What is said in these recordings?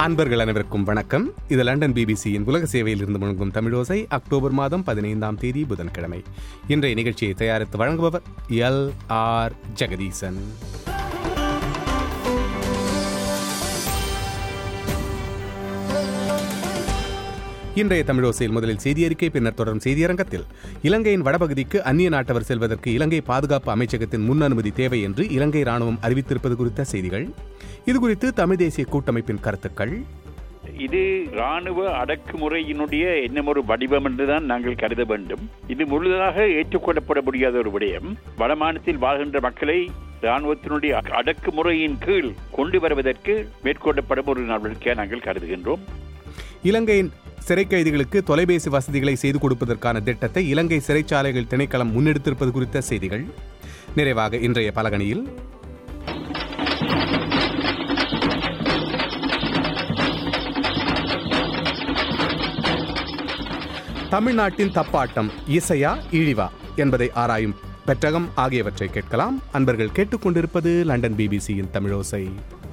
அன்பர்கள் அனைவருக்கும் வணக்கம் இது லண்டன் பிபிசியின் உலக சேவையில் இருந்து முழங்கும் தமிழோசை அக்டோபர் மாதம் பதினைந்தாம் தேதி புதன்கிழமை இன்றைய நிகழ்ச்சியை தயாரித்து வழங்குபவர் எல் ஆர் ஜெகதீசன் இன்றைய தமிழோசையில் முதலில் செய்தி அறிக்கை பின்னர் தொடரும் செய்தியரங்கத்தில் இலங்கையின் வடபகுதிக்கு அந்நிய நாட்டவர் செல்வதற்கு இலங்கை பாதுகாப்பு அமைச்சகத்தின் முன் அனுமதி தேவை என்று இலங்கை ராணுவம் அறிவித்திருப்பது குறித்த செய்திகள் இதுகுறித்து தமிழ் தேசிய கூட்டமைப்பின் கருத்துக்கள் இது ராணுவ அடக்குமுறையினுடைய என்ன ஒரு வடிவம் என்றுதான் நாங்கள் கருத வேண்டும் இது முழுதாக ஏற்றுக்கொள்ளப்பட முடியாத ஒரு விடயம் வடமாநிலத்தில் வாழ்கின்ற மக்களை ராணுவத்தினுடைய அடக்குமுறையின் கீழ் கொண்டு வருவதற்கு மேற்கொள்ளப்படும் ஒரு நடவடிக்கையாக நாங்கள் கருதுகின்றோம் இலங்கையின் சிறை கைதிகளுக்கு தொலைபேசி வசதிகளை செய்து கொடுப்பதற்கான திட்டத்தை இலங்கை சிறைச்சாலைகள் திணைக்களம் முன்னெடுத்திருப்பது குறித்த செய்திகள் நிறைவாக இன்றைய பலகணியில் தமிழ்நாட்டின் தப்பாட்டம் இசையா இழிவா என்பதை ஆராயும் பெற்றகம் ஆகியவற்றை கேட்கலாம் அன்பர்கள் கேட்டுக்கொண்டிருப்பது லண்டன் பிபிசியின் தமிழோசை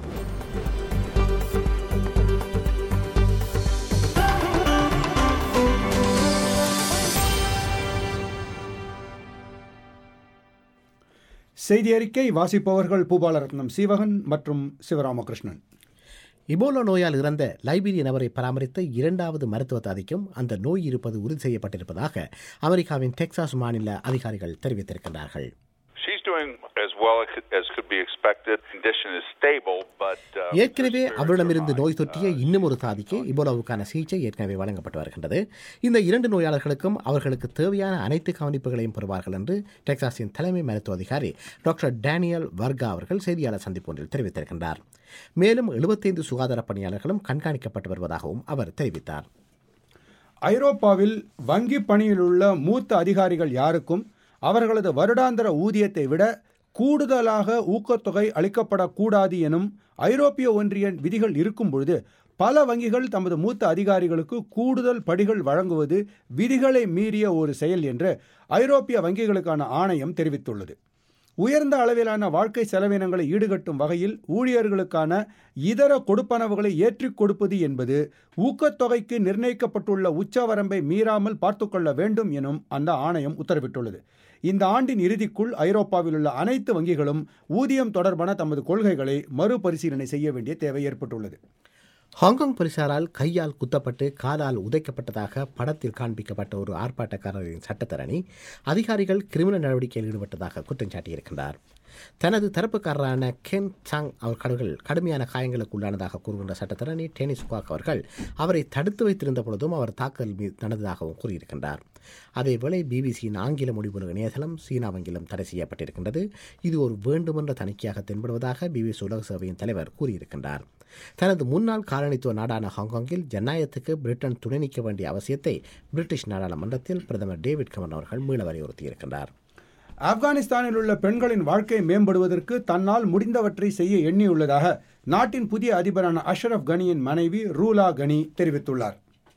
செய்தி அறிக்கை வாசிப்பவர்கள் பூபாலரத்னம் சீவகன் மற்றும் சிவராமகிருஷ்ணன் இபோலா நோயால் இறந்த லைபீரிய நபரை பராமரித்த இரண்டாவது மருத்துவ தாதிக்கும் அந்த நோய் இருப்பது உறுதி செய்யப்பட்டிருப்பதாக அமெரிக்காவின் டெக்சாஸ் மாநில அதிகாரிகள் தெரிவித்திருக்கிறார்கள் She's doing as well as could be expected. Condition is stable, but uh, ஏற்கனவே அவரிடமிருந்து நோய் தொற்றிய இன்னும் ஒரு தாதிக்கு இபோலாவுக்கான சிகிச்சை ஏற்கனவே வழங்கப்பட்டு வருகின்றது இந்த இரண்டு நோயாளர்களுக்கும் அவர்களுக்கு தேவையான அனைத்து கவனிப்புகளையும் பெறுவார்கள் என்று டெக்சாஸின் தலைமை மருத்துவ அதிகாரி டாக்டர் டேனியல் வர்கா அவர்கள் செய்தியாளர் சந்திப்பு ஒன்றில் தெரிவித்திருக்கின்றார் மேலும் எழுபத்தைந்து சுகாதார பணியாளர்களும் கண்காணிக்கப்பட்டு வருவதாகவும் அவர் தெரிவித்தார் ஐரோப்பாவில் வங்கி பணியில் உள்ள மூத்த அதிகாரிகள் யாருக்கும் அவர்களது வருடாந்திர ஊதியத்தை விட கூடுதலாக ஊக்கத்தொகை அளிக்கப்படக்கூடாது எனும் ஐரோப்பிய ஒன்றிய விதிகள் இருக்கும் பொழுது பல வங்கிகள் தமது மூத்த அதிகாரிகளுக்கு கூடுதல் படிகள் வழங்குவது விதிகளை மீறிய ஒரு செயல் என்று ஐரோப்பிய வங்கிகளுக்கான ஆணையம் தெரிவித்துள்ளது உயர்ந்த அளவிலான வாழ்க்கை செலவினங்களை ஈடுகட்டும் வகையில் ஊழியர்களுக்கான இதர கொடுப்பனவுகளை ஏற்றிக் கொடுப்பது என்பது ஊக்கத்தொகைக்கு நிர்ணயிக்கப்பட்டுள்ள உச்சவரம்பை மீறாமல் பார்த்துக்கொள்ள வேண்டும் எனும் அந்த ஆணையம் உத்தரவிட்டுள்ளது இந்த ஆண்டின் இறுதிக்குள் ஐரோப்பாவில் உள்ள அனைத்து வங்கிகளும் ஊதியம் தொடர்பான தமது கொள்கைகளை மறுபரிசீலனை செய்ய வேண்டிய தேவை ஏற்பட்டுள்ளது ஹாங்காங் போலீசாரால் கையால் குத்தப்பட்டு காலால் உதைக்கப்பட்டதாக படத்தில் காண்பிக்கப்பட்ட ஒரு ஆர்ப்பாட்டக்காரரின் சட்டத்தரணி அதிகாரிகள் கிரிமினல் நடவடிக்கையில் ஈடுபட்டதாக குற்றம் சாட்டியிருக்கின்றார் தனது தரப்புக்காரரான கென் சாங் அவர் கடவுள் கடுமையான காயங்களுக்கு உள்ளானதாக கூறுகின்ற சட்டத்தரணி டெனிஸ் குவாக் அவர்கள் அவரை தடுத்து வைத்திருந்த பொழுதும் அவர் தாக்கல் மீது நடந்ததாகவும் கூறியிருக்கின்றார் அதேவேளை பிபிசியின் ஆங்கில மொழிபெறும் இணையதளம் சீனா வங்கிலும் தடை செய்யப்பட்டிருக்கின்றது இது ஒரு வேண்டுமென்ற தணிக்கையாக தென்படுவதாக பிபிசி உலக சேவையின் தலைவர் கூறியிருக்கின்றார் தனது முன்னாள் காலனித்துவ நாடான ஹாங்காங்கில் ஜனநாயகத்துக்கு பிரிட்டன் துணை நிற்க வேண்டிய அவசியத்தை பிரிட்டிஷ் நாடாளுமன்றத்தில் பிரதமர் டேவிட் கமன் அவர்கள் மீள வலியுறுத்தியிருக்கின்றார் ஆப்கானிஸ்தானில் உள்ள பெண்களின் வாழ்க்கை மேம்படுவதற்கு தன்னால் முடிந்தவற்றை செய்ய எண்ணியுள்ளதாக நாட்டின் புதிய அதிபரான அஷ்ரப் கனியின் மனைவி ரூலா கனி தெரிவித்துள்ளார்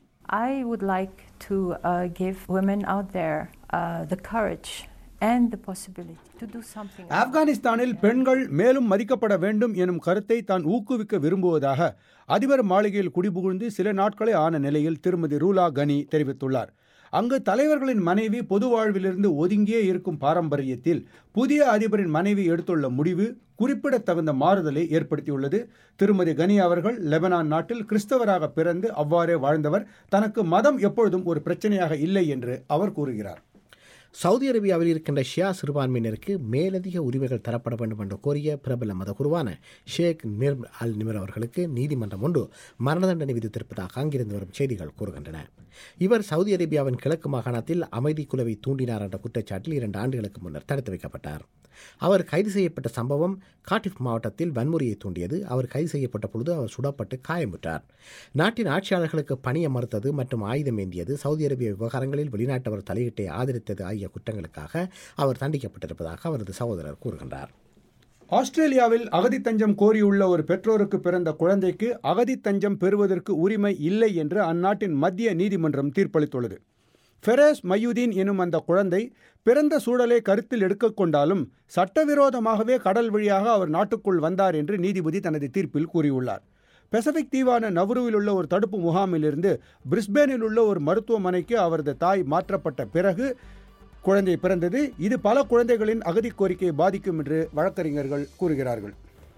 I would like to uh, give women out there uh, the courage and the possibility to do something. ஆப்கானிஸ்தானில் பெண்கள் மேலும் மதிக்கப்பட வேண்டும் எனும் கருத்தை தான் ஊக்குவிக்க விரும்புவதாக அதிபர் மாளிகையில் குடிபுகுந்து சில நாட்களே ஆன நிலையில் திருமதி ரூலா கனி தெரிவித்துள்ளார் அங்கு தலைவர்களின் மனைவி பொது வாழ்விலிருந்து ஒதுங்கியே இருக்கும் பாரம்பரியத்தில் புதிய அதிபரின் மனைவி எடுத்துள்ள முடிவு குறிப்பிடத்தகுந்த மாறுதலை ஏற்படுத்தியுள்ளது திருமதி கனி அவர்கள் லெபனான் நாட்டில் கிறிஸ்தவராக பிறந்து அவ்வாறே வாழ்ந்தவர் தனக்கு மதம் எப்பொழுதும் ஒரு பிரச்சனையாக இல்லை என்று அவர் கூறுகிறார் சவுதி அரேபியாவில் இருக்கின்ற ஷியா சிறுபான்மையினருக்கு மேலதிக உரிமைகள் தரப்பட வேண்டும் என்று கோரிய பிரபல மதகுருவான ஷேக் நிர் அல் நிமர் அவர்களுக்கு நீதிமன்றம் ஒன்று மரண தண்டனை விதித்திருப்பதாக அங்கிருந்து வரும் செய்திகள் கூறுகின்றன இவர் சவுதி அரேபியாவின் கிழக்கு மாகாணத்தில் அமைதி குலவை தூண்டினார் என்ற குற்றச்சாட்டில் இரண்டு ஆண்டுகளுக்கு முன்னர் தடுத்து வைக்கப்பட்டார் அவர் கைது செய்யப்பட்ட சம்பவம் காட்டிஃப் மாவட்டத்தில் வன்முறையை தூண்டியது அவர் கைது செய்யப்பட்ட பொழுது அவர் சுடப்பட்டு காயமுற்றார் நாட்டின் ஆட்சியாளர்களுக்கு பணிய மறுத்தது மற்றும் ஆயுதம் ஏந்தியது சவுதி அரேபிய விவகாரங்களில் வெளிநாட்டவர் தலையீட்டை ஆதரித்தது ஆகிய குற்றங்களுக்காக அவர் தண்டிக்கப்பட்டிருப்பதாக அவரது சகோதரர் கூறுகின்றார் ஆஸ்திரேலியாவில் அகதி தஞ்சம் கோரியுள்ள ஒரு பெற்றோருக்கு பிறந்த குழந்தைக்கு அகதி தஞ்சம் பெறுவதற்கு உரிமை இல்லை என்று அந்நாட்டின் மத்திய நீதிமன்றம் தீர்ப்பளித்துள்ளது ஃபெரேஸ் மயூதீன் எனும் அந்த குழந்தை பிறந்த சூழலை கருத்தில் எடுக்கக் கொண்டாலும் சட்டவிரோதமாகவே கடல் வழியாக அவர் நாட்டுக்குள் வந்தார் என்று நீதிபதி தனது தீர்ப்பில் கூறியுள்ளார் பெசிபிக் தீவான நவ்ருவில் உள்ள ஒரு தடுப்பு முகாமிலிருந்து பிரிஸ்பேனில் உள்ள ஒரு மருத்துவமனைக்கு அவரது தாய் மாற்றப்பட்ட பிறகு குழந்தை பிறந்தது இது பல குழந்தைகளின் அகதி கோரிக்கையை பாதிக்கும் என்று வழக்கறிஞர்கள் கூறுகிறார்கள்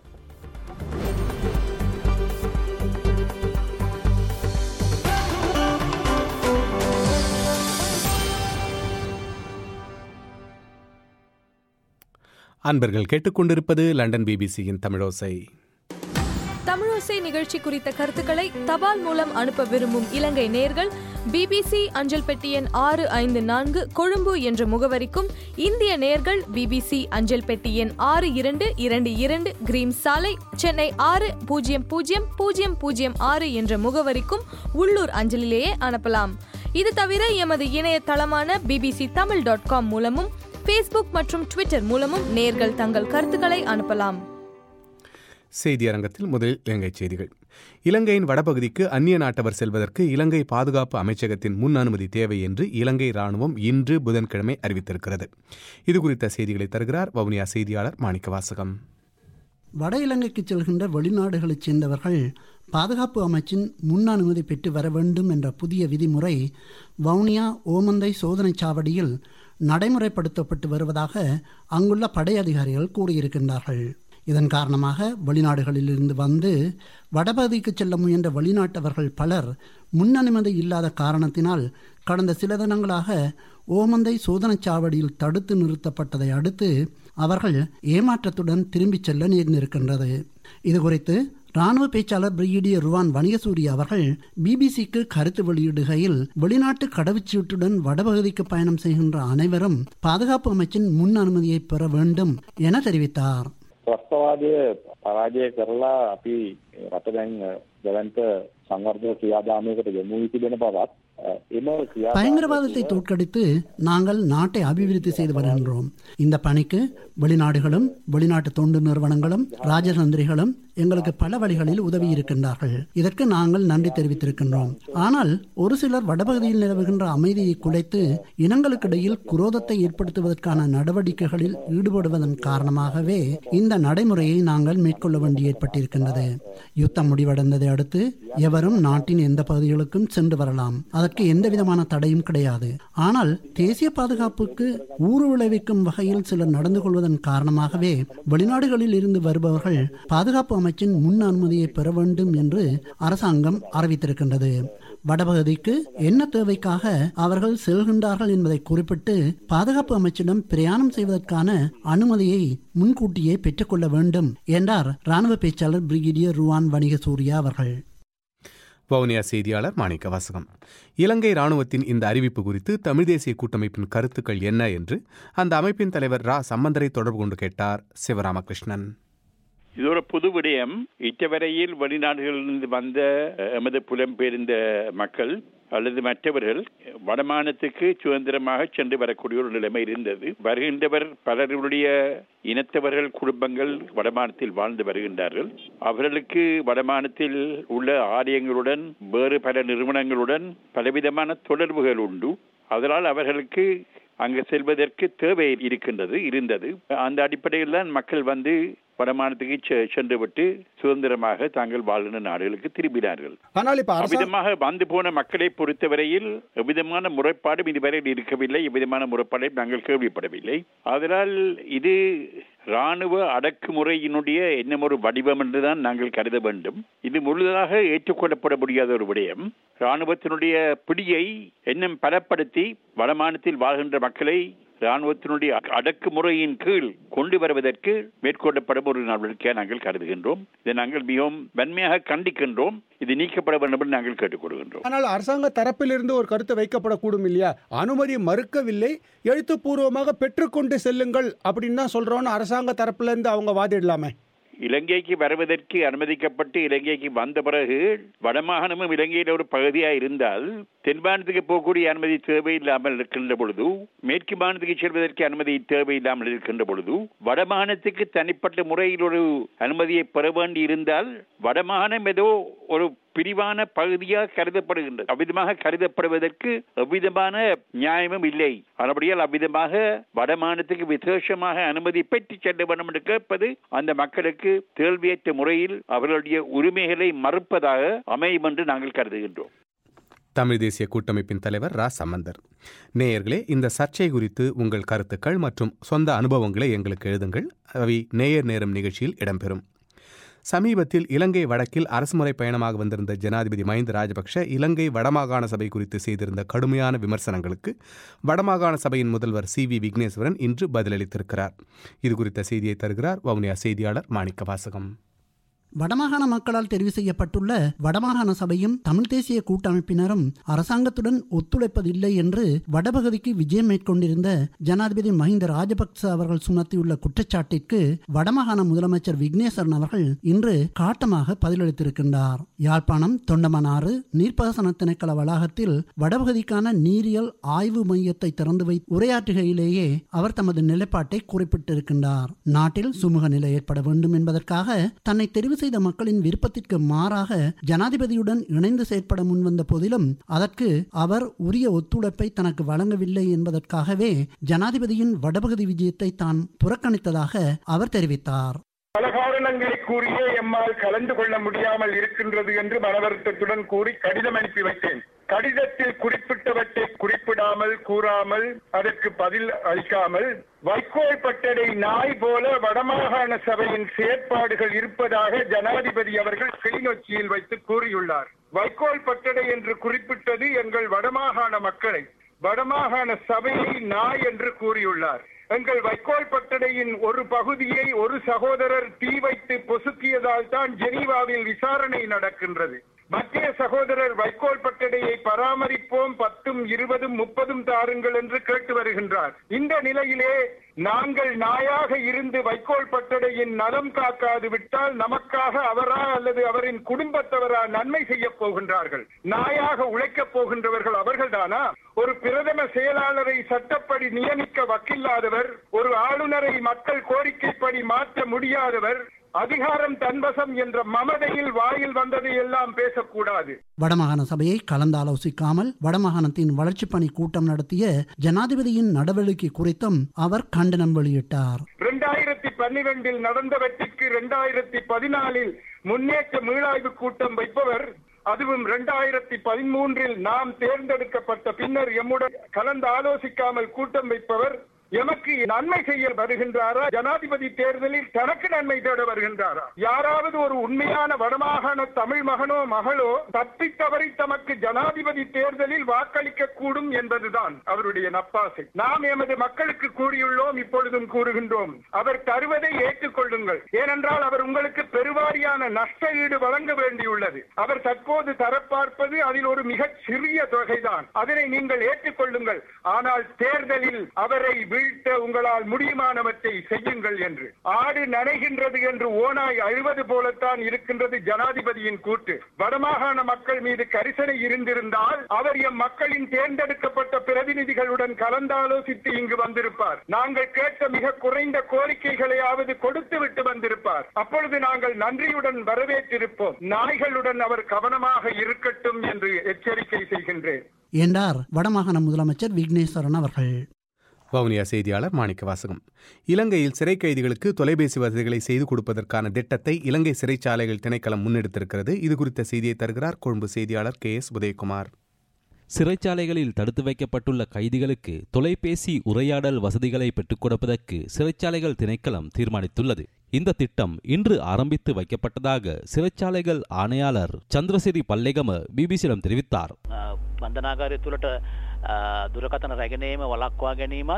அன்பர்கள் கேட்டுக்கொண்டிருப்பது லண்டன் பிபிசியின் தமிழோசை தமிழோசை நிகழ்ச்சி குறித்த கருத்துக்களை தபால் மூலம் அனுப்ப விரும்பும் இலங்கை நேர்கள் பிபிசி அஞ்சல் பெட்டி எண் ஆறு ஐந்து நான்கு கொழும்பு என்ற முகவரிக்கும் இந்திய நேர்கள் பிபிசி அஞ்சல் பெட்டி எண் ஆறு இரண்டு இரண்டு இரண்டு கிரீம் சாலை சென்னை ஆறு பூஜ்ஜியம் பூஜ்ஜியம் பூஜ்ஜியம் பூஜ்ஜியம் ஆறு என்ற முகவரிக்கும் உள்ளூர் அஞ்சலிலேயே அனுப்பலாம் இது தவிர எமது இணையதளமான பிபிசி தமிழ் டாட் காம் மூலமும் ஃபேஸ்புக் மற்றும் ட்விட்டர் மூலமும் நேர்கள் தங்கள் கருத்துக்களை அனுப்பலாம் செய்தி அரங்கத்தில் முதலில் இலங்கை செய்திகள் இலங்கையின் வடபகுதிக்கு அந்நிய நாட்டவர் செல்வதற்கு இலங்கை பாதுகாப்பு அமைச்சகத்தின் முன் அனுமதி தேவை என்று இலங்கை ராணுவம் இன்று புதன்கிழமை அறிவித்திருக்கிறது இதுகுறித்த செய்திகளை தருகிறார் வவுனியா செய்தியாளர் மாணிக்க வாசகம் வட இலங்கைக்கு செல்கின்ற வெளிநாடுகளைச் சேர்ந்தவர்கள் பாதுகாப்பு அமைச்சின் முன் அனுமதி பெற்று வர வேண்டும் என்ற புதிய விதிமுறை வவுனியா ஓமந்தை சோதனைச் சாவடியில் நடைமுறைப்படுத்தப்பட்டு வருவதாக அங்குள்ள படை அதிகாரிகள் கூறியிருக்கின்றார்கள் இதன் காரணமாக வெளிநாடுகளிலிருந்து வந்து வடபகுதிக்கு செல்ல முயன்ற வெளிநாட்டவர்கள் பலர் முன் அனுமதி இல்லாத காரணத்தினால் கடந்த சில தினங்களாக ஓமந்தை சோதனைச் சாவடியில் தடுத்து நிறுத்தப்பட்டதை அடுத்து அவர்கள் ஏமாற்றத்துடன் திரும்பிச் செல்ல நேர்ந்திருக்கின்றது இதுகுறித்து ராணுவ பேச்சாளர் பிரிகேடியர் ருவான் வணிகசூரிய அவர்கள் பிபிசிக்கு கருத்து வெளியிடுகையில் வெளிநாட்டு கடவுச்சீட்டுடன் வடபகுதிக்கு பயணம் செய்கின்ற அனைவரும் பாதுகாப்பு அமைச்சின் முன் அனுமதியை பெற வேண்டும் என தெரிவித்தார் ත්‍රස්තවාදය පරාජය කරලා අපි රට දැන් දැවන්ත සංවර්ධන ක්‍රියාදාමයකට යොමු වී තිබෙන බවත් අ, එම ක්‍රියා பயங்கரவாதத்தை தோற்கடித்து நாங்கள் நாட்டை அபிவிருத்தி செய்து வருகின்றோம் இந்த பணிக்கு வெளிநாடுகளும் வெளிநாட்டு தொண்டு நிறுவனங்களும் ராஜதந்திரிகளும் எங்களுக்கு பல வழிகளில் உதவி இருக்கின்றார்கள் இதற்கு நாங்கள் நன்றி தெரிவித்திருக்கின்றோம் ஆனால் ஒரு சிலர் வடபகுதியில் நிலவுகின்ற அமைதியை குலைத்து இனங்களுக்கிடையில் குரோதத்தை ஏற்படுத்துவதற்கான நடவடிக்கைகளில் ஈடுபடுவதன் காரணமாகவே இந்த நடைமுறையை நாங்கள் மேற்கொள்ள வேண்டி ஏற்பட்டிருக்கின்றது யுத்தம் முடிவடைந்ததை அடுத்து எவரும் நாட்டின் எந்த பகுதிகளுக்கும் சென்று வரலாம் அதற்கு எந்த விதமான தடையும் கிடையாது ஆனால் தேசிய பாதுகாப்புக்கு ஊறு விளைவிக்கும் வகையில் சிலர் நடந்து கொள்வதன் காரணமாகவே வெளிநாடுகளில் இருந்து வருபவர்கள் பாதுகாப்பு அமைச்சின் முன் அனுமதியை பெற வேண்டும் என்று அரசாங்கம் அறிவித்திருக்கின்றது வடபகுதிக்கு என்ன தேவைக்காக அவர்கள் செல்கின்றார்கள் என்பதை குறிப்பிட்டு பாதுகாப்பு அமைச்சிடம் பிரயாணம் செய்வதற்கான அனுமதியை முன்கூட்டியே பெற்றுக்கொள்ள வேண்டும் என்றார் ராணுவ பேச்சாளர் பிரிகேடியர் ருவான் வணிக சூர்யா அவர்கள் வவுனியா செய்தியாளர் மாணிக்க வாசகம் இலங்கை ராணுவத்தின் இந்த அறிவிப்பு குறித்து தமிழ் தேசிய கூட்டமைப்பின் கருத்துக்கள் என்ன என்று அந்த அமைப்பின் தலைவர் ரா சம்பந்தரை தொடர்பு கொண்டு கேட்டார் சிவராமகிருஷ்ணன் இது ஒரு புது விடயம் இட்டவரையில் வெளிநாடுகளிலிருந்து வந்த அஹ், எமது புலம்பெயர்ந்த மக்கள் அல்லது மற்றவர்கள் வடமானத்துக்கு சுதந்திரமாக சென்று வரக்கூடிய ஒரு நிலைமை இருந்தது வருகின்றவர் பலருடைய இனத்தவர்கள் குடும்பங்கள் வடமானத்தில் வாழ்ந்து வருகின்றார்கள் அவர்களுக்கு வடமானத்தில் உள்ள ஆலயங்களுடன் வேறு பல நிறுவனங்களுடன் பலவிதமான தொடர்புகள் உண்டு அதனால் அவர்களுக்கு அங்கு செல்வதற்கு தேவை இருக்கின்றது இருந்தது அந்த அடிப்படையில் தான் மக்கள் வந்து வடமானத்துக்கு செ- சென்று விட்டு சுதந்திரமாக தாங்கள் வாழ்கின்ற நாடுகளுக்கு திரும்பினார்கள் ஆனால் இப்ப அரசாங்கம் அவ்விதமாக வந்து போன மக்களை பொறுத்தவரையில் எவ்விதமான முறைப்பாடும் இதுவரை இருக்கவில்லை எவ்விதமான முறைப்பாடையும் நாங்கள் கேள்விப்படவில்லை அதனால் இது ராணுவ அடக்குமுறையினுடைய என்ன ஒரு வடிவம் என்றுதான் நாங்கள் கருத வேண்டும் இது முழுதாக ஏற்றுக்கொள்ளப்பட முடியாத ஒரு விடயம் ராணுவத்தினுடைய பிடியை இன்னும் பலப்படுத்தி வடமானத்தில் வாழ்கின்ற மக்களை ராணுவத்தினுடைய அடக்குமுறையின் கீழ் கொண்டு வருவதற்கு மேற்கொள்ளப்படும் ஒரு நடவடிக்கையாக நாங்கள் கருதுகின்றோம் இதை நாங்கள் மிகவும் வன்மையாக கண்டிக்கின்றோம் இது நீக்கப்பட வேண்டும் என்று நாங்கள் கேட்டுக்கொள்கின்றோம் ஆனால் அரசாங்க தரப்பிலிருந்து ஒரு கருத்து வைக்கப்படக்கூடும் இல்லையா அனுமதி மறுக்கவில்லை எழுத்துப்பூர்வமாக பெற்றுக்கொண்டு செல்லுங்கள் அப்படின்னு தான் சொல்றோம்னு அரசாங்க தரப்புல இருந்து அவங்க வாதிடலாமே இலங்கைக்கு வருவதற்கு அனுமதிக்கப்பட்டு இலங்கைக்கு வந்த பிறகு வடமாகாணமும் இலங்கையில் ஒரு பகுதியாக இருந்தால் தென் மாநிலத்துக்கு போகக்கூடிய அனுமதி தேவையில்லாமல் இருக்கின்ற பொழுது மேற்கு மாநிலத்துக்கு செல்வதற்கு அனுமதி தேவையில்லாமல் இருக்கின்ற பொழுது வடமாநிலத்துக்கு தனிப்பட்ட முறையில் ஒரு அனுமதியை பெற வேண்டி இருந்தால் வடமாநிலம் ஏதோ ஒரு பிரிவான பகுதியாக கருதப்படுகின்றது அவ்விதமாக கருதப்படுவதற்கு எவ்விதமான நியாயமும் இல்லை அதுபடியால் அவ்விதமாக வடமாநிலத்துக்கு விசேஷமாக அனுமதி பெற்று செல்ல வேண்டும் என்று கேட்பது அந்த மக்களுக்கு தேர்வியற்ற முறையில் அவர்களுடைய உரிமைகளை மறுப்பதாக அமையும் என்று நாங்கள் கருதுகின்றோம் தமிழ் தேசிய கூட்டமைப்பின் தலைவர் ரா சம்பந்தர் நேயர்களே இந்த சர்ச்சை குறித்து உங்கள் கருத்துக்கள் மற்றும் சொந்த அனுபவங்களை எங்களுக்கு எழுதுங்கள் அவை நேயர் நேரம் நிகழ்ச்சியில் இடம்பெறும் சமீபத்தில் இலங்கை வடக்கில் அரசுமுறை பயணமாக வந்திருந்த ஜனாதிபதி மஹிந்த ராஜபக்ஷ இலங்கை வடமாகாண சபை குறித்து செய்திருந்த கடுமையான விமர்சனங்களுக்கு வடமாகாண சபையின் முதல்வர் சி வி விக்னேஸ்வரன் இன்று பதிலளித்திருக்கிறார் இது குறித்த செய்தியை தருகிறார் வவுனியா செய்தியாளர் மாணிக்க வாசகம் வடமாகாண மக்களால் தெரிவு செய்யப்பட்டுள்ள வடமாகாண சபையும் தமிழ் தேசிய கூட்டமைப்பினரும் அரசாங்கத்துடன் ஒத்துழைப்பதில்லை என்று வடபகுதிக்கு விஜயம் மேற்கொண்டிருந்த ஜனாதிபதி மஹிந்த ராஜபக்ச அவர்கள் சுமத்தியுள்ள குற்றச்சாட்டிற்கு வடமாகாண முதலமைச்சர் விக்னேஸ்வரன் அவர்கள் இன்று காட்டமாக பதிலளித்திருக்கின்றார் யாழ்ப்பாணம் தொண்டமனாறு நீர்ப்பாசன திணைக்கள வளாகத்தில் வடபகுதிக்கான நீரியல் ஆய்வு மையத்தை திறந்து வை உரையாற்றுகையிலேயே அவர் தமது நிலைப்பாட்டை குறிப்பிட்டிருக்கின்றார் நாட்டில் சுமூக நிலை ஏற்பட வேண்டும் என்பதற்காக தன்னை தெரிவு செய்த மக்களின் விருப்பத்திற்கு மாறாக ஜனாதிபதியுடன் இணைந்து செயற்பட முன்வந்த போதிலும் அதற்கு அவர் உரிய ஒத்துழைப்பை தனக்கு வழங்கவில்லை என்பதற்காகவே ஜனாதிபதியின் வடபகுதி விஜயத்தை தான் புறக்கணித்ததாக அவர் தெரிவித்தார் பல காரணங்களை கூறியே எம்மால் கலந்து கொள்ள முடியாமல் இருக்கின்றது என்று மனவருத்தத்துடன் கூறி கடிதம் அனுப்பி வைத்தேன் கடிதத்தில் குறிப்பிட்டவற்றை குறிப்பிடாமல் கூறாமல் அதற்கு பதில் அளிக்காமல் வைக்கோல் பட்டடை நாய் போல வடமாகாண சபையின் செயற்பாடுகள் இருப்பதாக ஜனாதிபதி அவர்கள் கிளிநொச்சியில் வைத்து கூறியுள்ளார் வைக்கோல் பட்டடை என்று குறிப்பிட்டது எங்கள் வடமாகாண மக்களை வடமாகாண சபையை நாய் என்று கூறியுள்ளார் எங்கள் வைக்கோல் பட்டடையின் ஒரு பகுதியை ஒரு சகோதரர் தீ வைத்து பொசுக்கியதால் தான் ஜெனீவாவில் விசாரணை நடக்கின்றது மத்திய சகோதரர் வைக்கோல் பட்டடையை பராமரிப்போம் பத்தும் இருபதும் முப்பதும் தாருங்கள் என்று கேட்டு வருகின்றார் இந்த நிலையிலே நாங்கள் நாயாக இருந்து வைக்கோல் பட்டடையின் நலம் காக்காது விட்டால் நமக்காக அவரா அல்லது அவரின் குடும்பத்தவரா நன்மை செய்ய போகின்றார்கள் நாயாக உழைக்கப் போகின்றவர்கள் அவர்கள்தானா ஒரு பிரதம செயலாளரை சட்டப்படி நியமிக்க வக்கில்லாதவர் ஒரு ஆளுநரை மக்கள் கோரிக்கைப்படி மாற்ற முடியாதவர் அதிகாரம் தன்வசம் என்ற மமதையில் வாயில் வந்ததை எல்லாம் பேசக்கூடாது வடமாகாண சபையை கலந்தாலோசிக்காமல் வடமாகாணத்தின் வளர்ச்சிப் பணி கூட்டம் நடத்திய ஜனாதிபதியின் நடவடிக்கை குறித்தும் அவர் கண்டனம் வெளியிட்டார் இரண்டாயிரத்தி பன்னிரெண்டில் நடந்தவற்றிற்கு இரண்டாயிரத்தி பதினாலில் முன்னேற்ற மீளாய்வு கூட்டம் வைப்பவர் அதுவும் இரண்டாயிரத்தி பதிமூன்றில் நாம் தேர்ந்தெடுக்கப்பட்ட பின்னர் எம்முடன் கலந்து ஆலோசிக்காமல் கூட்டம் வைப்பவர் எமக்கு நன்மை செய்ய வருகின்றாரா ஜனாதிபதி தேர்தலில் தனக்கு நன்மை தேட வருகின்றாரா யாராவது ஒரு உண்மையான வடமாகாண தமிழ் மகனோ மகளோ தப்பி தவறி தமக்கு ஜனாதிபதி தேர்தலில் வாக்களிக்க கூடும் என்பதுதான் அவருடைய நப்பாசை நாம் எமது மக்களுக்கு கூறியுள்ளோம் இப்பொழுதும் கூறுகின்றோம் அவர் தருவதை ஏற்றுக்கொள்ளுங்கள் ஏனென்றால் அவர் உங்களுக்கு பெருவாரியான நஷ்ட ஈடு வழங்க வேண்டியுள்ளது அவர் தற்போது தரப்பார்ப்பது அதில் ஒரு மிகச் சிறிய தொகைதான் அதனை நீங்கள் ஏற்றுக்கொள்ளுங்கள் ஆனால் தேர்தலில் அவரை வீழ்த்த உங்களால் முடியுமானவற்றை செய்யுங்கள் என்று ஆடு நனைகின்றது என்று ஓனாய் அழுவது போலத்தான் இருக்கின்றது ஜனாதிபதியின் கூட்டு வடமாகாண மக்கள் மீது கரிசனை இருந்திருந்தால் அவர் எம் மக்களின் தேர்ந்தெடுக்கப்பட்ட பிரதிநிதிகளுடன் கலந்தாலோசித்து இங்கு வந்திருப்பார் நாங்கள் கேட்ட மிக குறைந்த கோரிக்கைகளையாவது கொடுத்து விட்டு வந்திருப்பார் அப்பொழுது நாங்கள் நன்றியுடன் வரவேற்றிருப்போம் நாய்களுடன் அவர் கவனமாக இருக்கட்டும் என்று எச்சரிக்கை செய்கின்றேன் என்றார் வடமாகாண முதலமைச்சர் விக்னேஸ்வரன் அவர்கள் வவுனியா செய்தியாளர் மாணிக்க வாசகம் இலங்கையில் சிறை கைதிகளுக்கு தொலைபேசி வசதிகளை செய்து கொடுப்பதற்கான திட்டத்தை இலங்கை சிறைச்சாலைகள் திணைக்களம் முன்னெடுத்திருக்கிறது இது குறித்த செய்தியை தருகிறார் கொழும்பு செய்தியாளர் கே எஸ் உதயகுமார் சிறைச்சாலைகளில் தடுத்து வைக்கப்பட்டுள்ள கைதிகளுக்கு தொலைபேசி உரையாடல் வசதிகளை பெற்றுக் கொடுப்பதற்கு சிறைச்சாலைகள் திணைக்களம் தீர்மானித்துள்ளது இந்த திட்டம் இன்று ஆரம்பித்து வைக்கப்பட்டதாக சிறைச்சாலைகள் ஆணையாளர் சந்திரசிறி பல்லேகம பிபிசியிடம் தெரிவித்தார் බන්ධනාගාරය තුළට දුරකතන රැගෙනීම වලක්වා ගැනීමත්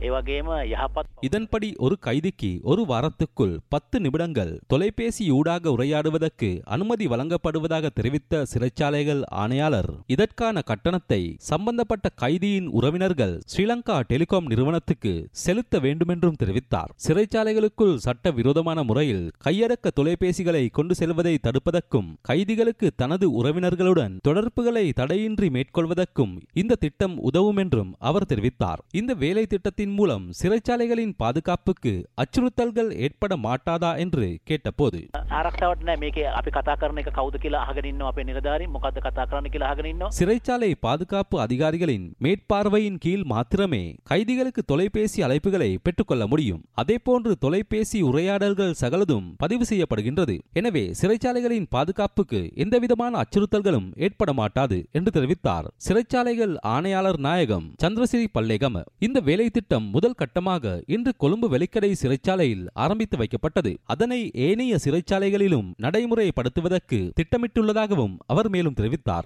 ඒ වගේම යහපත් இதன்படி ஒரு கைதிக்கு ஒரு வாரத்துக்குள் பத்து நிமிடங்கள் தொலைபேசி ஊடாக உரையாடுவதற்கு அனுமதி வழங்கப்படுவதாக தெரிவித்த சிறைச்சாலைகள் ஆணையாளர் இதற்கான கட்டணத்தை சம்பந்தப்பட்ட கைதியின் உறவினர்கள் ஸ்ரீலங்கா டெலிகாம் நிறுவனத்துக்கு செலுத்த வேண்டுமென்றும் தெரிவித்தார் சிறைச்சாலைகளுக்குள் சட்ட விரோதமான முறையில் கையடக்க தொலைபேசிகளை கொண்டு செல்வதை தடுப்பதற்கும் கைதிகளுக்கு தனது உறவினர்களுடன் தொடர்புகளை தடையின்றி மேற்கொள்வதற்கும் இந்த திட்டம் உதவும் என்றும் அவர் தெரிவித்தார் இந்த வேலை திட்டத்தின் மூலம் சிறைச்சாலைகளின் பாதுகாப்புக்கு அச்சுறுத்தல்கள் ஏற்பட மாட்டாதா என்று கேட்டபோது ආරක්ෂාවට නෑ මේකේ අපි කතා කරන එක කවුද කියලා අහගෙන ඉන්නවා අපේ නිලධාරීන් මොකද්ද කතා කරන්න කියලා අහගෙන ඉන්නවා சிறைச்சாலை பாதுகாப்பு அதிகாரிகளின் மேற்பார்வையின் கீழ் மாத்திரமே கைதிகளுக்கு தொலைபேசி அழைப்புகளை பெற்றுக்கொள்ள முடியும் அதேபோன்று தொலைபேசி உரையாடல்கள் சகலதும் பதிவு செய்யப்படுகின்றது எனவே சிறைச்சாலைகளின் பாதுகாப்புக்கு எந்தவிதமான அச்சுறுத்தல்களும் ஏற்பட மாட்டாது என்று தெரிவித்தார் சிறைச்சாலைகள் ஆணையாளர் நாயகம் சந்திரசிறி பல்லேகம இந்த வேலை திட்டம் முதல் கட்டமாக இன்று கொழும்பு வெலிக்கடை சிறைச்சாலையில் ஆரம்பித்து வைக்கப்பட்டது அதனை ஏனைய சிறைச்சாலைகளிலும் நடைமுறைப்படுத்துவதற்கு திட்டமிட்டுள்ளதாகவும் அவர் மேலும் தெரிவித்தார்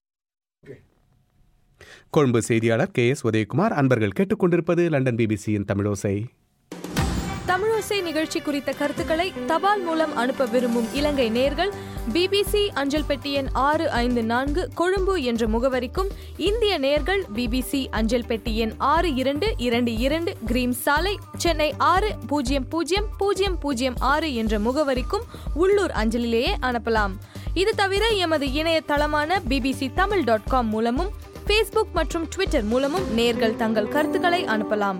கொழும்பு செய்தியாளர் கே எஸ் உதயகுமார் அன்பர்கள் கேட்டுக்கொண்டிருப்பது லண்டன் பிபிசியின் தமிழோசை தமிழோசை நிகழ்ச்சி குறித்த கருத்துக்களை தபால் மூலம் அனுப்ப விரும்பும் இலங்கை நேர்கள் பிபிசி அஞ்சல் பெட்டி எண் ஆறு ஐந்து நான்கு கொழும்பு என்ற முகவரிக்கும் இந்திய நேர்கள் பிபிசி அஞ்சல் பெட்டி எண் ஆறு இரண்டு இரண்டு இரண்டு கிரீம் சாலை சென்னை ஆறு பூஜ்ஜியம் பூஜ்ஜியம் பூஜ்ஜியம் பூஜ்ஜியம் ஆறு என்ற முகவரிக்கும் உள்ளூர் அஞ்சலிலேயே அனுப்பலாம் இது தவிர எமது இணையதளமான பிபிசி தமிழ் டாட் காம் மூலமும் ஃபேஸ்புக் மற்றும் ட்விட்டர் மூலமும் நேர்கள் தங்கள் கருத்துக்களை அனுப்பலாம்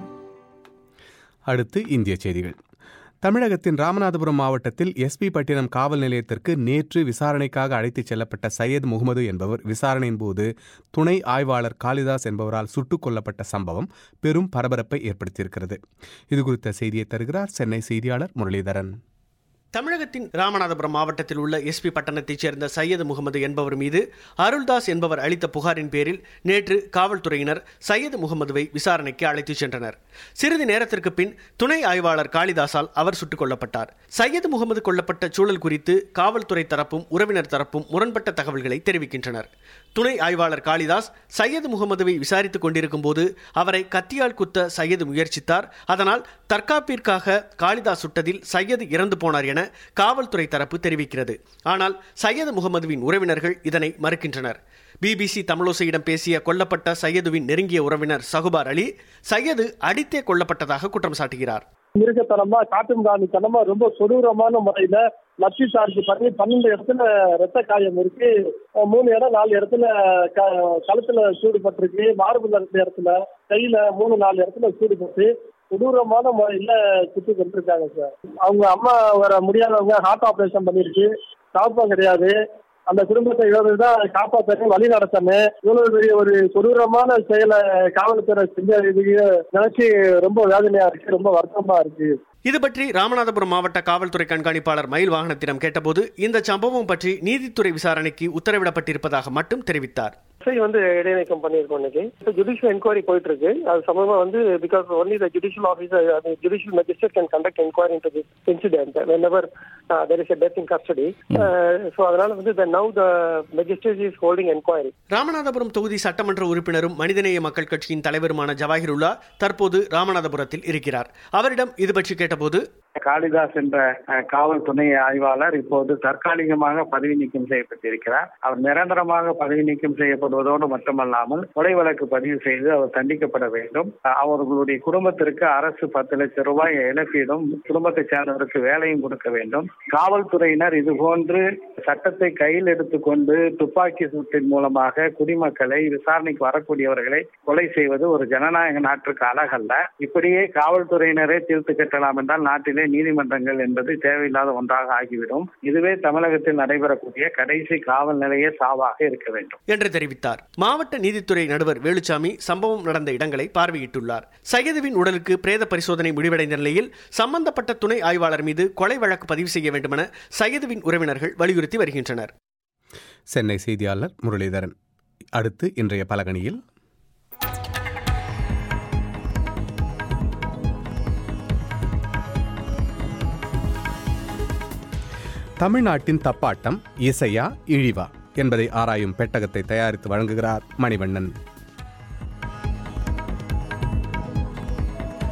அடுத்து இந்திய செய்திகள் தமிழகத்தின் ராமநாதபுரம் மாவட்டத்தில் எஸ்பி பட்டினம் காவல் நிலையத்திற்கு நேற்று விசாரணைக்காக அழைத்துச் செல்லப்பட்ட சையத் முகமது என்பவர் விசாரணையின் போது துணை ஆய்வாளர் காளிதாஸ் என்பவரால் சுட்டுக் கொல்லப்பட்ட சம்பவம் பெரும் பரபரப்பை ஏற்படுத்தியிருக்கிறது இதுகுறித்த செய்தியை தருகிறார் சென்னை செய்தியாளர் முரளிதரன் தமிழகத்தின் ராமநாதபுரம் மாவட்டத்தில் உள்ள எஸ்பி பட்டணத்தைச் சேர்ந்த சையது முகமது என்பவர் மீது அருள்தாஸ் என்பவர் அளித்த புகாரின் பேரில் நேற்று காவல்துறையினர் சையது முகமதுவை விசாரணைக்கு அழைத்துச் சென்றனர் சிறிது நேரத்திற்கு பின் துணை ஆய்வாளர் காளிதாசால் அவர் சுட்டுக் கொல்லப்பட்டார் சையது முகமது கொல்லப்பட்ட சூழல் குறித்து காவல்துறை தரப்பும் உறவினர் தரப்பும் முரண்பட்ட தகவல்களை தெரிவிக்கின்றனர் துணை ஆய்வாளர் காளிதாஸ் சையது முகமதுவை விசாரித்துக் கொண்டிருக்கும் போது அவரை கத்தியால் குத்த சையது முயற்சித்தார் அதனால் தற்காப்பிற்காக காளிதாஸ் சுட்டதில் சையது இறந்து போனார் என காவல்துறை தரப்பு தெரிவிக்கிறது ஆனால் சையது முகமதுவின் உறவினர்கள் இதனை மறுக்கின்றனர் பிபிசி தமிழோசையிடம் பேசிய கொல்லப்பட்ட சையதுவின் நெருங்கிய உறவினர் சகுபார் அலி சையது அடித்தே கொல்லப்பட்டதாக குற்றம் சாட்டுகிறார் மிருகத்தனமா காட்டுமிராணித்தனமா ரொம்ப கொடூரமான முறையில லட்சி சார்ஜ் பண்ணி பன்னெண்டு இடத்துல ரத்த காயம் இருக்கு மூணு இடம் நாலு இடத்துல க- கழுத்துல சூடுபட்டிருக்கு மார்புல ரெண்டு இடத்துல கையில மூணு நாலு இடத்துல சூடுபட்டு கொடூரமான முறையில சுட்டு கொண்டிருக்காங்க சார் அவங்க அம்மா வர முடியாதவங்க ஹார்ட் ஆபரேஷன் பண்ணிருக்கு சாப்பம் கிடையாது அந்த குடும்பத்தை இவர்கள் தான் காப்பாற்றணும் வழி நடத்தணும் இவ்வளவு பெரிய ஒரு கொடூரமான செயலை காவல்துறை செஞ்சது நினைச்சு ரொம்ப வேதனையா இருக்கு ரொம்ப வருத்தமா இருக்கு இது பற்றி ராமநாதபுரம் மாவட்ட காவல்துறை கண்காணிப்பாளர் மயில் வாகனத்திடம் கேட்டபோது இந்த சம்பவம் பற்றி நீதித்துறை விசாரணைக்கு உத்தரவிடப்பட்டிருப்பதாக மட்டும் தெரிவித்தார் எஸ்ஐ வந்து இடைநீக்கம் பண்ணியிருக்கோம் இன்னைக்கு இப்போ ஜுடிஷியல் என்கொயரி போயிட்டு இருக்கு அது சம்பந்தமா வந்து because only the judicial officer judicial magistrate can conduct enquiry into this incident whenever there is a death in custody so அதனால வந்து the now the magistrate is holding enquiry Ramanathapuram தொகுதி சட்டமன்ற உறுப்பினரும் மனிதநேய மக்கள் கட்சியின் தலைவருமான ஜவாஹிருல்லா தற்போது ராமநாதபுரத்தில் இருக்கிறார் அவரிடம் இது பற்றி கேட்டபோது காளிதாஸ் என்ற அஹ், காவல் துணை ஆய்வாளர் இப்போது தற்காலிகமாக பதவி நீக்கம் செய்யப்பட்டிருக்கிறார் அவர் நிரந்தரமாக பதவி நீக்கம் செய்யப்படுவதோடு மட்டுமல்லாமல் கொலை வழக்கு பதிவு செய்து அவர் தண்டிக்கப்பட வேண்டும் அஹ், அவர்களுடைய குடும்பத்திற்கு அரசு பத்து லட்சம் ரூபாய் இழப்பீடும் குடும்பத்தை சேர்ந்தவருக்கு வேலையும் கொடுக்க வேண்டும் காவல்துறையினர் இதுபோன்று சட்டத்தை கையில் எடுத்துக்கொண்டு துப்பாக்கி சூட்டின் மூலமாக குடிமக்களை விசாரணைக்கு வரக்கூடியவர்களை கொலை செய்வது ஒரு ஜனநாயக நாட்டுக்கு அழகல்ல இப்படியே காவல்துறையினரே தீர்த்து கட்டலாம் என்றால் நாட்டிலே நீதிமன்றங்கள் என்பது தேவையில்லாத ஒன்றாக ஆகிவிடும் இதுவே தமிழகத்தில் நடைபெறக்கூடிய கடைசி காவல் நிலைய சாவாக இருக்க வேண்டும் என்று தெரிவித்தார் மாவட்ட நீதித்துறை நடுவர் வேலுச்சாமி சம்பவம் நடந்த இடங்களை பார்வையிட்டுள்ளார் சையதுவின் உடலுக்கு பிரேத பரிசோதனை முடிவடைந்த நிலையில் சம்பந்தப்பட்ட துணை ஆய்வாளர் மீது கொலை வழக்கு பதிவு செய்ய வேண்டுமென சையதுவின் உறவினர்கள் வலியுறுத்தி வருகின்றனர் சென்னை செய்தியாளர் முரளிதரன் அடுத்து இன்றைய பலகணியில் தமிழ்நாட்டின் தப்பாட்டம் இசையா இழிவா என்பதை ஆராயும் பெட்டகத்தை தயாரித்து வழங்குகிறார் மணிவண்ணன்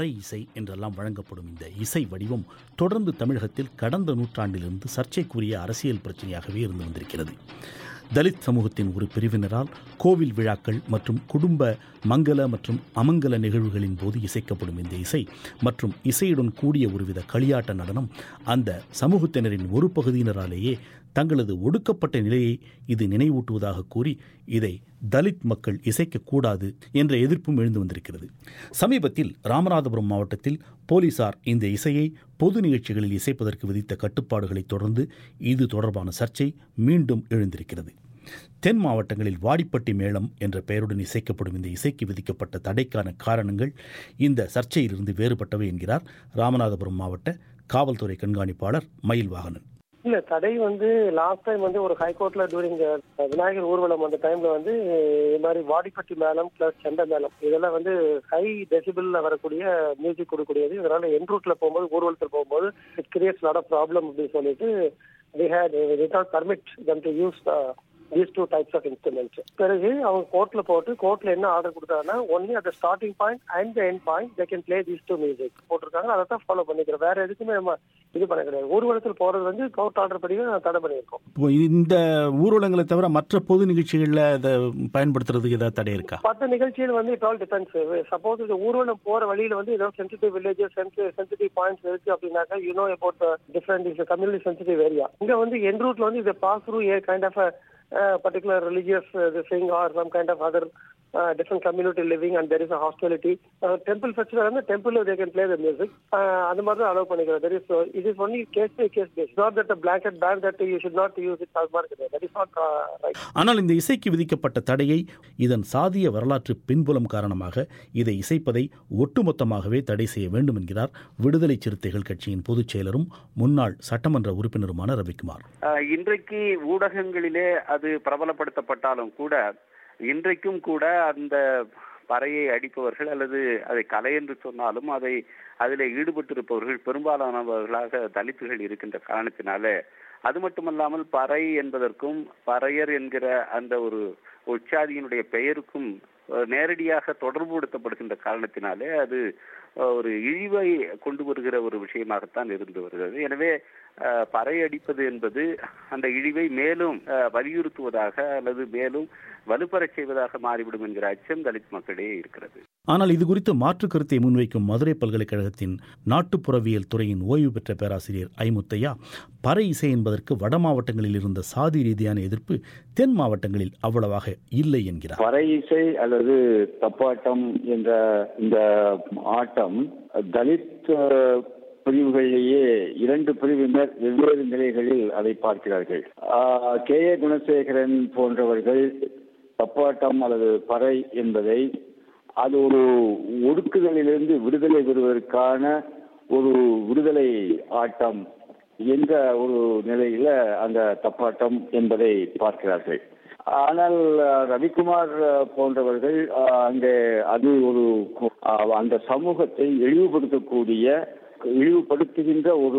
பறை இசை என்றெல்லாம் வழங்கப்படும் இந்த இசை வடிவம் தொடர்ந்து தமிழகத்தில் கடந்த நூற்றாண்டிலிருந்து சர்ச்சைக்குரிய அரசியல் பிரச்சனையாகவே இருந்து வந்திருக்கிறது தலித் சமூகத்தின் ஒரு பிரிவினரால் கோவில் விழாக்கள் மற்றும் குடும்ப மங்கல மற்றும் அமங்கல நிகழ்வுகளின் போது இசைக்கப்படும் இந்த இசை மற்றும் இசையுடன் கூடிய ஒருவித களியாட்ட நடனம் அந்த சமூகத்தினரின் ஒரு பகுதியினராலேயே தங்களது ஒடுக்கப்பட்ட நிலையை இது நினைவூட்டுவதாக கூறி இதை தலித் மக்கள் இசைக்கக்கூடாது என்ற எதிர்ப்பும் எழுந்து வந்திருக்கிறது சமீபத்தில் ராமநாதபுரம் மாவட்டத்தில் போலீசார் இந்த இசையை பொது நிகழ்ச்சிகளில் இசைப்பதற்கு விதித்த கட்டுப்பாடுகளைத் தொடர்ந்து இது தொடர்பான சர்ச்சை மீண்டும் எழுந்திருக்கிறது தென் மாவட்டங்களில் வாடிப்பட்டி மேளம் என்ற பெயருடன் இசைக்கப்படும் இந்த இசைக்கு விதிக்கப்பட்ட தடைக்கான காரணங்கள் இந்த சர்ச்சையிலிருந்து வேறுபட்டவை என்கிறார் ராமநாதபுரம் மாவட்ட காவல்துறை கண்காணிப்பாளர் மயில் வாகனன் இல்ல தடை வந்து லாஸ்ட் டைம் வந்து ஒரு ஹைகோர்ட்ல டூரிங் விநாயகர் ஊர்வலம் அந்த டைம்ல வந்து இது மாதிரி வாடிப்பட்டி மேளம் பிளஸ் செண்ட மேளம் இதெல்லாம் வந்து ஹை டெசிபிள்ல வரக்கூடிய மியூசிக் கொடுக்கக்கூடியது இதனால என் ரூட்ல போகும்போது ஊர்வலத்தில் போகும்போது it creates lot of problem அப்படின்னு சொல்லிட்டு we had without permit them to use these two types of instruments பிறகு அவங்க கோர்ட்ல போட்டு கோர்ட்ல என்ன ஆர்டர் கொடுத்தாங்கன்னா ஒன்லி அந்த starting point and end point they can play these two music போட்டிருக்காங்க அதை தான் ஃபாலோ பண்ணிக்கிறோம் வேற எதுக்குமே நம்ம இது பண்ண கிடையாது ஊர்வலத்தில் போறது வந்து கோர்ட் ஆர்டர் படி தான் தடை பண்ணியிருக்கோம் இப்போ இந்த ஊர்வலங்களை தவிர மற்ற பொது நிகழ்ச்சிகளில் அதை பயன்படுத்துறதுக்கு ஏதாவது தடை இருக்கா மற்ற நிகழ்ச்சியில் வந்து இட் ஆல் டிபெண்ட்ஸ் சப்போஸ் இந்த ஊர்வலம் போற வழியில வந்து ஏதோ சென்சிட்டிவ் வில்லேஜஸ் சென்சிட்டிவ் பாயிண்ட்ஸ் இருக்கு அப்படின்னாக்கா you know about different is community sensitive area இங்க வந்து என் ரூட்ல வந்து இதை pass through a kind of uh, particular religious uh, thing or some kind of other uh, different community living and there is a hostility. Uh, temple festival and the temple they can play the music. Uh, அந்த மாதிரி தான் allow பண்ணிக்கிறோம் there is uh, it is only case by case based not that a blanket ban that you should not use it அது மாதிரி கிடையாது that is not uh, right ஆனால் இந்த இசைக்கு விதிக்கப்பட்ட தடையை இதன் சாதிய வரலாற்று பின்புலம் காரணமாக இதை இசைப்பதை ஒட்டுமொத்தமாகவே தடை செய்ய வேண்டும் என்கிறார் விடுதலை சிறுத்தைகள் கட்சியின் பொதுச் செயலரும் முன்னாள் சட்டமன்ற உறுப்பினருமான ரவிக்குமார் அஹ், இன்றைக்கு ஊடகங்களிலே அது பிரபலப்படுத்தப்பட்டாலும் கூட இன்றைக்கும் கூட அந்த பறையை அடிப்பவர்கள் அல்லது அதை கலை என்று சொன்னாலும் அதை அதில் ஈடுபட்டிருப்பவர்கள் பெரும்பாலானவர்களாக தலித்துகள் இருக்கின்ற காரணத்தினாலே அது மட்டுமல்லாமல் பறை என்பதற்கும் பறையர் என்கிற அந்த ஒரு உச்சாதியினுடைய பெயருக்கும் அஹ், நேரடியாக தொடர்புபடுத்தப்படுகின்ற காரணத்தினாலே அது அஹ், ஒரு இழிவை கொண்டு வருகிற ஒரு விஷயமாகத்தான் இருந்து வருகிறது எனவே அஹ், பறை அடிப்பது என்பது அந்த இழிவை மேலும் அஹ், வலியுறுத்துவதாக அல்லது மேலும் வலுப்பெறச் செய்வதாக மாறிவிடும் என்கிற அச்சம் தலித் மக்களிடையே இருக்கிறது ஆனால் இது குறித்து மாற்று கருத்தை முன்வைக்கும் மதுரை பல்கலைக்கழகத்தின் நாட்டுப்புறவியல் துறையின் ஓய்வு பெற்ற பேராசிரியர் ஐமுத்தையா பறை இசை என்பதற்கு வட மாவட்டங்களில் இருந்த சாதி ரீதியான எதிர்ப்பு தென் மாவட்டங்களில் அவ்வளவாக இல்லை என்கிறார் பறை இசை அல்லது தப்பாட்டம் என்ற இந்த ஆட்டம் தலித் அஹ், பிரிவுகளிலேயே இரண்டு பிரிவினர் வெவ்வேறு நிலைகளில் அதை பார்க்கிறார்கள் ஆஹ், கே ஏ குணசேகரன் போன்றவர்கள் தப்பாட்டம் அல்லது பறை என்பதை அது ஒரு ஒடுக்குதலிலிருந்து விடுதலை பெறுவதற்கான ஒரு விடுதலை ஆட்டம் என்ற ஒரு நிலையில அந்த தப்பாட்டம் என்பதை பார்க்கிறார்கள் ஆனால் அஹ், ரவிக்குமார் அஹ், போன்றவர்கள் அஹ், அங்கே அது ஒரு அஹ், அந்த சமூகத்தை இழிவுபடுத்தக்கூடிய இழிவுபடுத்துகின்ற ஒரு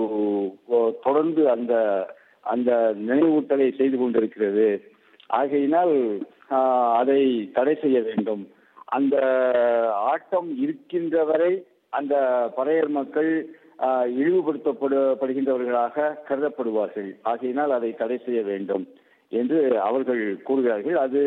அஹ், தொடர்ந்து அந்த அந்த நினைவூட்டலை செய்து கொண்டிருக்கிறது ஆகையினால் ஆஹ், அதை தடை செய்ய வேண்டும் அந்த ஆட்டம் இருக்கின்ற வரை அந்த பறையர் மக்கள் ஆஹ், இழிவுபடுத்தப்படுகின்றவர்களாக கருதப்படுவார்கள் ஆகையினால் அதை தடை செய்ய வேண்டும் என்று அவர்கள் கூறுகிறார்கள் அது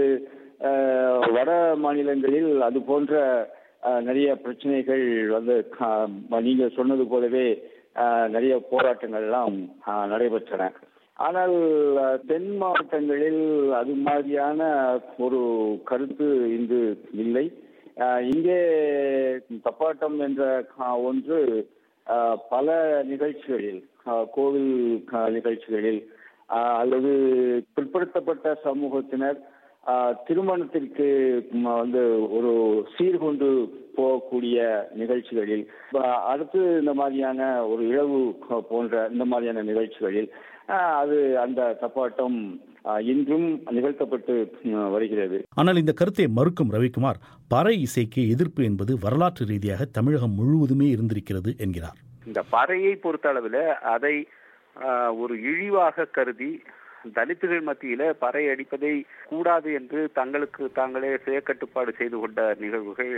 ஆஹ், வட மாநிலங்களில் அது போன்ற ஆஹ், நிறைய பிரச்சனைகள் வந்து ஆஹ், நீங்க சொன்னது போலவே ஆஹ், நிறைய போராட்டங்கள் எல்லாம் ஆஹ், நடைபெற்றன ஆனால் அஹ், தென் மாவட்டங்களில் அது மாதிரியான ஒரு கருத்து இங்கு இல்லை அஹ், இங்கே தப்பாட்டம் என்ற அஹ், ஒன்று அஹ், பல நிகழ்ச்சிகளில் அஹ், கோவில் அஹ், நிகழ்ச்சிகளில் அஹ், அல்லது பிற்படுத்தப்பட்ட சமூகத்தினர் அஹ், திருமணத்திற்கு ம், வந்து ஒரு சீர்கொண்டு போகக்கூடிய நிகழ்ச்சிகளில் அஹ், அடுத்து இந்த மாதிரியான ஒரு இழவு அஹ், போன்ற இந்த மாதிரியான நிகழ்ச்சிகளில் அஹ், அது அந்த தப்பாட்டம் அஹ், இன்றும் நிகழ்த்தப்பட்டு ம், வருகிறது ஆனால் இந்த கருத்தை மறுக்கும் ரவிக்குமார் பறை இசைக்கு எதிர்ப்பு என்பது வரலாற்று ரீதியாக தமிழகம் முழுவதுமே இருந்திருக்கிறது என்கிறார் இந்த பறையை பொறுத்தளவில் அதை ஆஹ், ஒரு இழிவாக கருதி தலித்துகள் மத்தியில பறை அடிப்பதை கூடாது என்று தங்களுக்கு தாங்களே சுய கட்டுப்பாடு செய்து கொண்ட நிகழ்வுகள்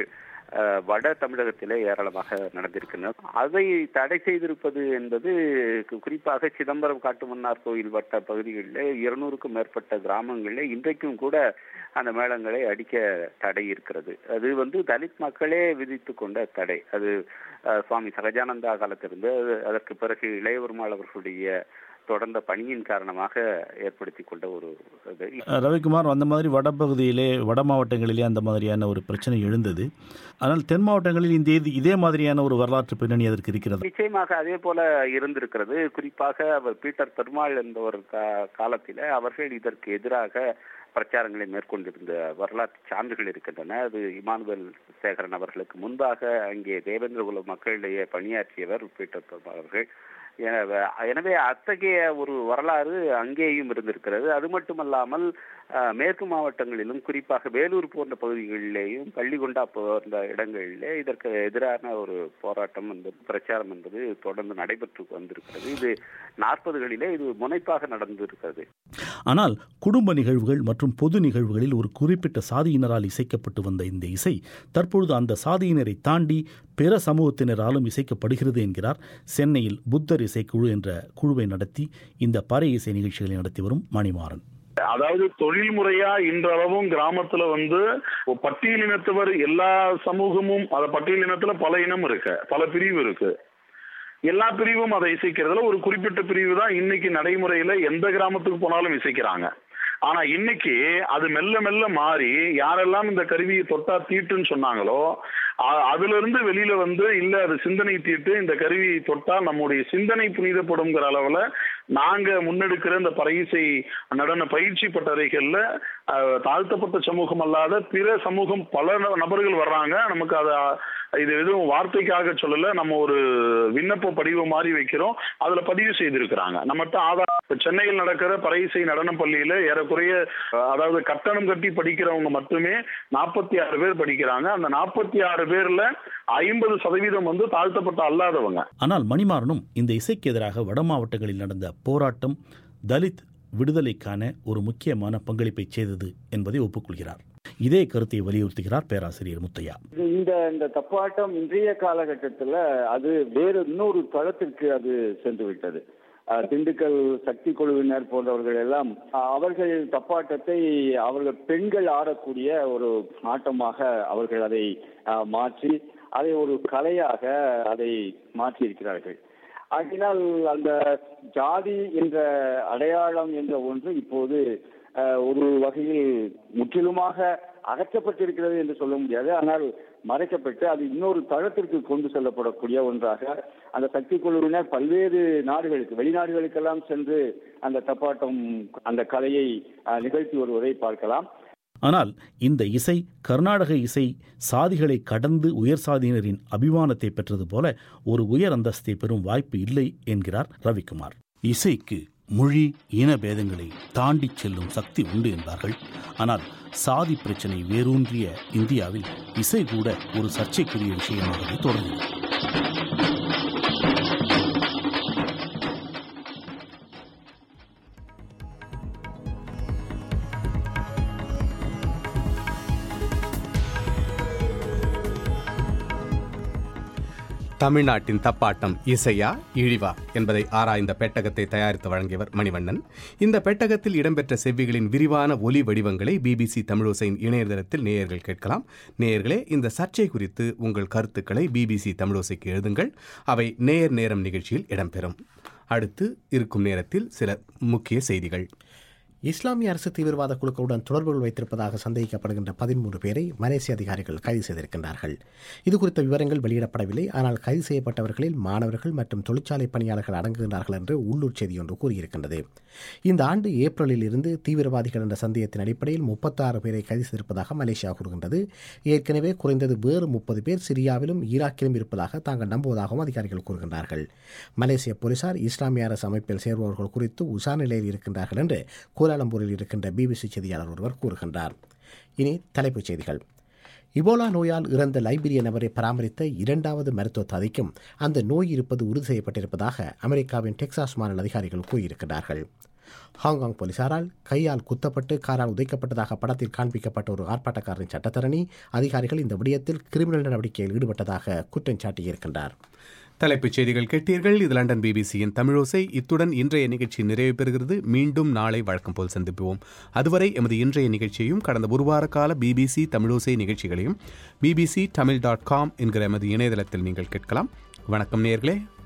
அஹ், வட தமிழகத்திலே ஏராளமாக நடந்திருக்கின்றன அதை தடை செய்திருப்பது என்பது கு- குறிப்பாக சிதம்பரம் காட்டுமன்னார் கோயில் வட்ட பகுதிகளில் இருநூறுக்கும் மேற்பட்ட கிராமங்களில் இன்றைக்கும் கூட அந்த மேளங்களை அடிக்க தடை இருக்கிறது அது வந்து தலித் மக்களே விதித்து கொண்ட தடை அது அஹ், சுவாமி சகஜானந்தா காலத்திலிருந்து அது- அதற்கு பிறகு இளையவருமாள் அவர்களுடைய தொடர்ந்த பணியின் காரணமாக ஏற்படுத்தி கொண்ட ஒரு இது ரவிக்குமார் அந்த மாதிரி வடபகுதியிலே வட மாவட்டங்களிலே அந்த மாதிரியான ஒரு பிரச்சனை எழுந்தது ஆனால் தென் மாவட்டங்களில் இந்த இது இதே மாதிரியான ஒரு வரலாற்று பின்னணி அதற்கு இருக்கிறது நிச்சயமாக அதே போல இருந்திருக்கிறது குறிப்பாக அவர் பீட்டர் பெருமாள் என்பவர் கா- காலத்தில அவர்கள் இதற்கு எதிராக பிரச்சாரங்களை மேற்கொண்டிருந்த வரலாற்று சான்றுகள் இருக்கின்றன அது இமானுவேல் சேகரன் அவர்களுக்கு முன்பாக அங்கே தேவேந்திரகுல மக்களிடையே பணியாற்றியவர் பீட்டர் பெருமாள் அவர்கள் எனவே எனவே அத்தகைய ஒரு வரலாறு அங்கேயும் இருந்திருக்கிறது அது மட்டுமல்லாமல் அஹ், மேற்கு மாவட்டங்களிலும் குறிப்பாக வேலூர் போன்ற பகுதிகளிலேயும் பள்ளிகொண்டா போன்ற இடங்களிலே இதற்கு எதிரான ஒரு போராட்டம் என்பது பிரச்சாரம் என்பது தொடர்ந்து நடைபெற்று வந்திருக்கிறது இது நாற்பதுகளிலே இது முனைப்பாக நடந்திருக்கிறது ஆனால் குடும்ப நிகழ்வுகள் மற்றும் பொது நிகழ்வுகளில் ஒரு குறிப்பிட்ட சாதியினரால் இசைக்கப்பட்டு வந்த இந்த இசை தற்பொழுது அந்த சாதியினரை தாண்டி பிற சமூகத்தினராலும் இசைக்கப்படுகிறது என்கிறார் சென்னையில் புத்தர் இசைக்குழு என்ற குழுவை நடத்தி இந்த பறை இசை நிகழ்ச்சிகளை நடத்தி வரும் மணிமாறன் அதாவது தொழில் முறையா இன்றளவும் கிராமத்துல வந்து பட்டியலினத்தவர் எல்லா சமூகமும் அத பட்டியலினத்துல பல இனம் இருக்கு பல பிரிவு இருக்கு எல்லா பிரிவும் அதை இசைக்கிறதுல ஒரு குறிப்பிட்ட பிரிவு தான் இன்னைக்கு நடைமுறையில எந்த கிராமத்துக்கு போனாலும் இசைக்கிறாங்க ஆனா இன்னைக்கு அது மெல்ல மெல்ல மாறி யாரெல்லாம் இந்த கருவியை தொட்டா தீட்டுன்னு சொன்னாங்களோ அ- அதுல இருந்து வெளியில வந்து இல்ல அது சிந்தனை தீட்டு இந்த கருவி தொட்டா நம்முடைய சிந்தனை புனிதப்படுங்கிற அளவுல நாங்க முன்னெடுக்கிற இந்த பறையிசை நடன பயிற்சி பட்டறைகள்ல அஹ், தாழ்த்தப்பட்ட சமூகம் அல்லாத பிற சமூகம் பல ந- நபர்கள் வர்றாங்க நமக்கு அத இது எதுவும் வார்த்தைக்காக சொல்லல நம்ம ஒரு விண்ணப்ப படிவு மாதிரி வைக்கிறோம் அதுல பதிவு செய்திருக்கிறாங்க நம்மகிட்ட ஆதார் இப்ப சென்னையில் நடக்கிற பறையிசை நடன பள்ளியில ஏறக்குறைய அஹ், அதாவது கட்டணம் கட்டி படிக்கிறவங்க மட்டுமே நாற்பத்தி ஆறு பேர் படிக்கிறாங்க அந்த நாற்பத்தி ஆறு பேர்ல ஐம்பது சதவீதம் வந்து தாழ்த்தப்பட்ட அல்லாதவங்க ஆனால் மணிமாறனும் இந்த இசைக்கு எதிராக வட மாவட்டங்களில் நடந்த போராட்டம் தலித் விடுதலைக்கான ஒரு முக்கியமான பங்களிப்பை செய்தது என்பதை ஒப்புக்கொள்கிறார் இதே கருத்தை வலியுறுத்துகிறார் பேராசிரியர் முத்தையா இது இந்த இந்த தப்பாட்டம் இன்றைய காலகட்டத்துல அது வேறு இன்னொரு தளத்திற்கு அது சென்று விட்டது அஹ், திண்டுக்கல் சக்தி குழுவினர் போன்றவர்கள் எல்லாம் அஹ், அவர்கள் தப்பாட்டத்தை அவர்கள் பெண்கள் ஆடக்கூடிய ஒரு ஆட்டமாக அவர்கள் அதை அஹ், மாற்றி அதை ஒரு கலையாக அதை மாற்றி இருக்கிறார்கள் ஆகினால் அந்த ஜாதி என்ற அடையாளம் என்ற ஒன்று இப்போது அஹ், ஒரு வகையில் முற்றிலுமாக அகற்றப்பட்டிருக்கிறது என்று சொல்ல முடியாது ஆனால் மறைக்கப்பட்டு அது இன்னொரு தளத்திற்கு கொண்டு செல்லப்படக்கூடிய ஒன்றாக அந்த சக்தி குழுவினர் பல்வேறு நாடுகளுக்கு வெளிநாடுகளுக்கெல்லாம் சென்று அந்த தப்பாட்டம் அந்த கலையை அஹ், நிகழ்த்தி வருவதை பார்க்கலாம் ஆனால் இந்த இசை கர்நாடக இசை சாதிகளை கடந்து உயர் சாதியினரின் அபிமானத்தை பெற்றது போல ஒரு உயர் அந்தஸ்தை பெறும் வாய்ப்பு இல்லை என்கிறார் ரவிக்குமார் இசைக்கு மொழி இன பேதங்களை தாண்டிச் செல்லும் சக்தி உண்டு என்பார்கள் ஆனால் சாதி பிரச்சனை வேரூன்றிய இந்தியாவில் இசை கூட ஒரு சர்ச்சைக்குரிய விஷயமாகவே தொடர்கிறது தமிழ்நாட்டின் தப்பாட்டம் இசையா இழிவா என்பதை ஆராய்ந்த பெட்டகத்தை தயாரித்து வழங்கியவர் மணிவண்ணன் இந்த பெட்டகத்தில் இடம்பெற்ற செவ்விகளின் விரிவான ஒலி வடிவங்களை பிபிசி தமிழோசையின் இணையதளத்தில் நேயர்கள் கேட்கலாம் நேயர்களே இந்த சர்ச்சை குறித்து உங்கள் கருத்துக்களை பிபிசி தமிழோசைக்கு எழுதுங்கள் அவை நேர் நேரம் நிகழ்ச்சியில் இடம்பெறும் அடுத்து இருக்கும் நேரத்தில் சில முக்கிய செய்திகள் இஸ்லாமிய அரசு தீவிரவாத குழுக்களுடன் தொடர்புகள் வைத்திருப்பதாக சந்தேகிக்கப்படுகின்ற பதிமூன்று பேரை மலேசிய அதிகாரிகள் கைது செய்திருக்கின்றார்கள் இது குறித்த விவரங்கள் வெளியிடப்படவில்லை ஆனால் கைது செய்யப்பட்டவர்களில் மாணவர்கள் மற்றும் தொழிற்சாலை பணியாளர்கள் அடங்குகின்றார்கள் என்று உள்ளூர் செய்தி ஒன்று கூறியிருக்கின்றது இந்த ஆண்டு ஏப்ரலில் இருந்து தீவிரவாதிகள் என்ற சந்தேகத்தின் அடிப்படையில் முப்பத்தாறு பேரை கைது செய்திருப்பதாக மலேசியா கூறுகின்றது ஏற்கனவே குறைந்தது வேறு முப்பது பேர் சிரியாவிலும் ஈராக்கிலும் இருப்பதாக தாங்கள் நம்புவதாகவும் அதிகாரிகள் கூறுகின்றார்கள் மலேசிய போலீசார் இஸ்லாமிய அரசு அமைப்பில் சேர்பவர்கள் குறித்து உஷார் நிலையில் இருக்கின்றார்கள் என்று கோலாலம்பூரில் இருக்கின்ற பிபிசி செய்தியாளர் ஒருவர் கூறுகின்றார் இனி தலைப்புச் செய்திகள் இபோலா நோயால் இறந்த லைபீரிய நபரை பராமரித்த இரண்டாவது மருத்துவ ததைக்கும் அந்த நோய் இருப்பது உறுதி செய்யப்பட்டிருப்பதாக அமெரிக்காவின் டெக்சாஸ் மாநில அதிகாரிகள் கூறியிருக்கிறார்கள் ஹாங்காங் போலீசாரால் கையால் குத்தப்பட்டு காரால் உதைக்கப்பட்டதாக படத்தில் காண்பிக்கப்பட்ட ஒரு ஆர்ப்பாட்டக்காரரின் சட்டத்தரணி அதிகாரிகள் இந்த விடயத்தில் கிரிமினல் நடவடிக்கையில் ஈடுபட்டதாக குற்றம் சாட்டியிருக்கின்றார் தலைப்புச் செய்திகள் கேட்டீர்கள் இது லண்டன் பிபிசியின் தமிழோசை இத்துடன் இன்றைய நிகழ்ச்சி நிறைவு பெறுகிறது மீண்டும் நாளை வழக்கம் போல் சந்திப்போம் அதுவரை எமது இன்றைய நிகழ்ச்சியையும் கடந்த ஒரு வார கால பிபிசி தமிழோசை நிகழ்ச்சிகளையும் பிபிசி தமிழ் டாட் காம் என்கிற எமது இணையதளத்தில் நீங்கள் கேட்கலாம் வணக்கம் நேர்களே